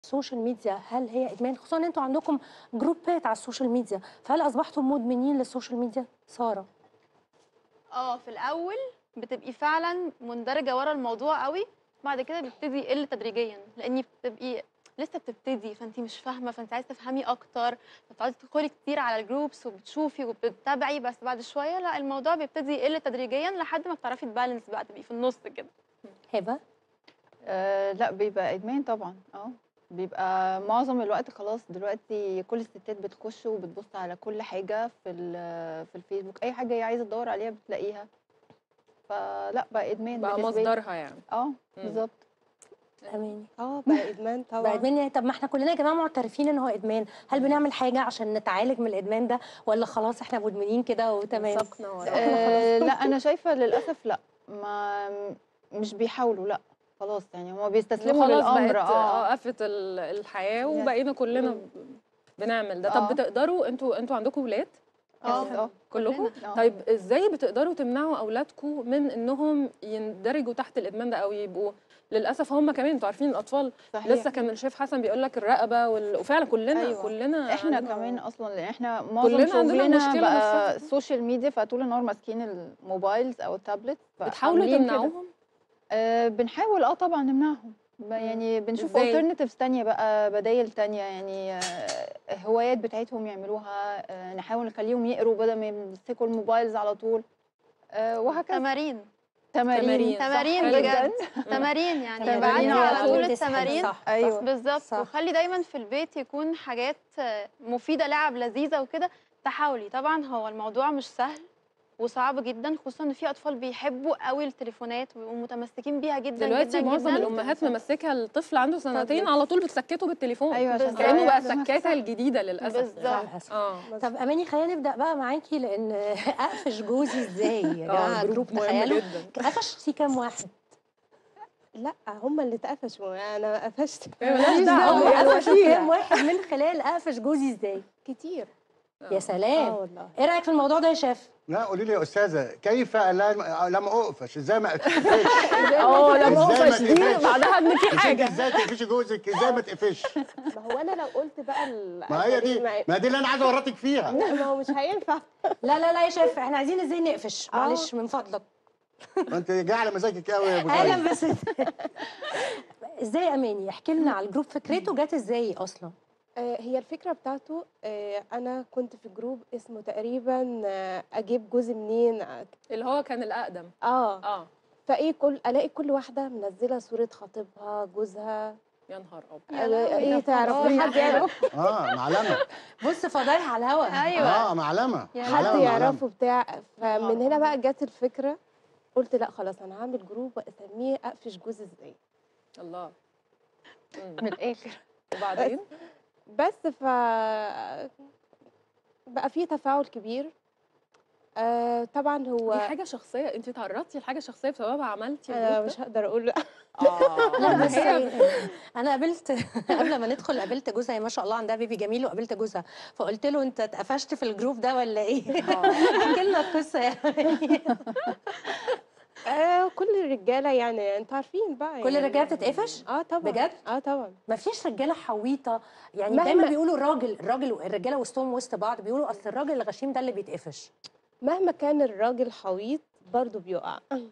السوشيال ميديا هل هي ادمان خصوصا ان انتوا عندكم جروبات على السوشيال ميديا فهل اصبحتم مدمنين للسوشيال ميديا ساره اه في الاول بتبقي فعلا مندرجه ورا الموضوع قوي بعد كده بيبتدي يقل تدريجيا لاني بتبقي لسه بتبتدي فانت مش فاهمه فانت عايزه تفهمي اكتر فبتقعدي تدخلي كتير على الجروبس وبتشوفي وبتتابعي بس بعد شويه لا الموضوع بيبتدي يقل تدريجيا لحد ما بتعرفي تبالانس بقى تبقي في النص كده هبه آه لا بيبقى ادمان طبعا اه بيبقى معظم الوقت خلاص دلوقتي كل الستات بتخش وبتبص على كل حاجه في ال- في الفيسبوك اي حاجه هي عايزه تدور عليها بتلاقيها فلا بقى ادمان بقى بالنسبة لي. مصدرها يعني اه مم. بالظبط اماني اه بقى ادمان طبعا بقى ادمان يعني طب ما احنا كلنا يا جماعه معترفين ان هو ادمان هل بنعمل حاجه عشان نتعالج من الادمان ده ولا خلاص احنا مدمنين كده وتمام سقنا ورا آه لا انا شايفه للاسف لا ما مش بيحاولوا لا خلاص يعني هما بيستسلموا خلاص للامر بقت اه اه قفت ال- الحياه وبقينا كلنا ب- بنعمل ده طب آه. بتقدروا انتوا انتوا عندكم ولاد اه اه كلكم آه. طيب ازاي بتقدروا تمنعوا اولادكم من انهم يندرجوا تحت الادمان ده او يبقوا للاسف هم كمان انتوا عارفين الاطفال صحيح. لسه كان الشيف حسن بيقول لك الرقبه وال... وفعلا كلنا أيوة. كلنا احنا عندنا- كمان اصلا لان احنا معظم كلنا عندنا شغلنا مشكلة بقى نفسها. السوشيال ميديا فطول النهار ماسكين الموبايلز او التابلت بتحاولوا فعاملين كده. تمنعوهم آه بنحاول اه طبعا نمنعهم ب- يعني بنشوف إزاي؟ alternatives تانية بقى بدايل تانية يعني آه هوايات بتاعتهم يعملوها آه نحاول نخليهم يقروا بدل ما يمسكوا الموبايلز على طول آه وهكذا تمارين تمارين تمارين. صح تمارين جداً. بجد تمارين يعني تمارين ابعتي على على طول طول تسحب، التمارين صح ايوه بالظبط صح. وخلي دايما في البيت يكون حاجات آه، مفيده لعب لذيذه وكده تحاولي طبعا هو الموضوع مش سهل وصعب جدا خصوصا ان في اطفال بيحبوا قوي التليفونات وبيبقوا متمسكين بيها جدا دلوقتي جدا معظم جدا الامهات ممسكه الطفل عنده سنتين على طول بتسكته بالتليفون ايوه عشان بالظبط. كانه بقى تريح دماغك. السكاته الجديده للاسف بالظبط. للأسف. اه طب اماني خلينا نبدا بقى معاكي لان اقفش جوزي ازاي يا جماعه اه جروب جروب مهم تخيلوا جدا قفشتي كام واحد لا هم اللي اتقفشوا انا ما قفشت مالهاش دعوه هم يعني قفشوا وسيلة. كام واحد من خلال قفش جوزي ازاي كتير يا اه سلام والله ايه رايك في الموضوع ده يا شيف لا قولي لي يا استاذه كيف لا لم اقفش ازاي ما اقفش اه لما إزاي ما اقفش دي تقفش؟ بعدها ان في مش انت حاجه ازاي تقفشي جوزك ازاي ما تقفش ما هو انا لو قلت بقى ال- ما هي دي ما ما دي اللي انا عايز اورطك فيها لا ما هو مش هينفع لا لا لا يا شيف احنا عايزين ازاي نقفش آه. معلش من فضلك ما انت جاي على مزاجك قوي يا ابو زيد اهلا بس ازاي يا اماني احكي لنا على الجروب فكرته جت ازاي اصلا آه، هي الفكره بتاعته آه، انا كنت في جروب اسمه تقريبا آه، اجيب جوزي منين اه اللي هو كان الاقدم آه، اه فايه كل الاقي كل واحده منزله صوره خطيبها جوزها يا نهار ابيض يا آه، لهوي، ايه ده تعرف فضايح. حد يعرف اه معلمه بص فضايح على الهوا ايوه اه معلمه يا حد معلمة، معلمة. يعرفه بتاع فمن هنا الله. بقى جت الفكره قلت لا خلاص انا هعمل جروب واسميه اقفش جوزي ازاي الله مم. من الاخر وبعدين بس ف بقى في تفاعل كبير آه طبعا هو دي حاجه شخصيه انت تعرضتي لحاجه شخصيه بسببها عملتي انا الجروب مش ده؟ هقدر اقول اه لا بس هي انا قابلت قبل ما ندخل قابلت جوزها هي ما شاء الله عندها بيبي جميل وقابلت جوزها فقلت له انت اتقفشت في الجروب ده ولا ايه؟ احكي لنا القصه يا أماني. آه كل الرجاله يعني انتوا عارفين بقى كل يعني. الرجاله بتتقفش؟ اه طبعا بجد؟ اه طبعا ما فيش رجاله حويطه يعني مهما- دايما بيقولوا الراجل الراجل الرجاله وسطهم وسط بعض بيقولوا اصل الراجل الغشيم ده اللي بيتقفش مهما كان الراجل حويط برضه بيقع